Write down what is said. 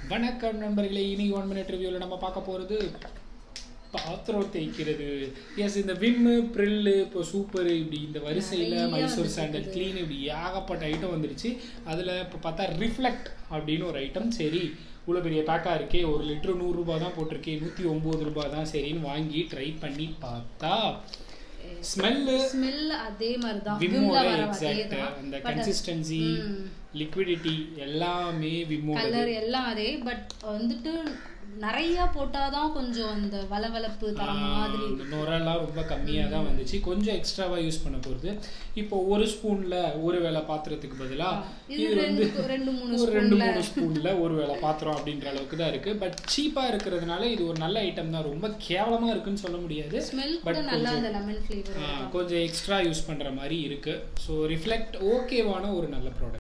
வணக்கம் நண்பர்களே இன்னைக்கு ஒன் மினிட் ரிவ்யூவில் நம்ம பார்க்க போகிறது பாத்திரம் தேய்க்கிறது எஸ் இந்த விம்மு ப்ரில்லு இப்போ சூப்பர் இப்படி இந்த வரிசையில் நிறைய மைசூர் வந்துட்டு சாண்டல் இருக்குது. க்ளீன் இப்படி ஏகப்பட்ட ஐட்டம் வந்துருச்சு அதில் இப்போ பார்த்தா ரிஃப்ளெக்ட் அப்படின்னு ஒரு ஐட்டம் சரி இவ்வளோ பெரிய பேக்காக இருக்கே ஒரு லிட்டரு நூறுரூபா தான் போட்டிருக்கே நூற்றி ஒம்பது ரூபா தான் சரின்னு வாங்கி ட்ரை பண்ணி பார்த்தா ஸ்மெல்லு ஸ்மெல் அதே மாதிரி தான் விம்மோட விம்ல வர அதே எக்ஸாக்ட் தான் அந்த பட் கன்சிஸ்டன்சி ம். லிக்விடிட்டி எல்லாமே விம்மோட கலர் எல்லாம் அதே பட் வந்துட்டு நிறைய போட்டாதான் கொஞ்சம் அந்த வளவளப்பு தர மாதிரி இந்த நுரெல்லாம் ரொம்ப கம்மியாக தான் வந்துச்சு கொஞ்சம் எக்ஸ்ட்ராவாக யூஸ் பண்ண போகிறது இப்போ ஒரு ஸ்பூனில் ஒரு வேளை பாத்திரத்துக்கு பதிலாக இது இது வந்து ரெண்டு ரெண்டு மூணு ஒரு ரெண்டு ஸ்பூன்ல மூணு ஸ்பூனில் ஒரு வேளை பாத்திரம் அப்படின்ற அளவுக்கு தான் இருக்குது பட் சீப்பாக இருக்கிறதுனால இது ஒரு நல்ல ஐட்டம் தான் ரொம்ப கேவலமாக இருக்குன்னு சொல்ல முடியாது ஸ்மெல் கூட But நல்லா கொஞ்சம் அந்த லெமன் ஃப்ளேவர் ஆ, கொஞ்சம் எக்ஸ்ட்ரா யூஸ் பண்ணுற மாதிரி இருக்குது ஸோ ரிஃப்ளெக்ட் ஓகேவான ஒரு நல்ல ப்ராடக்ட்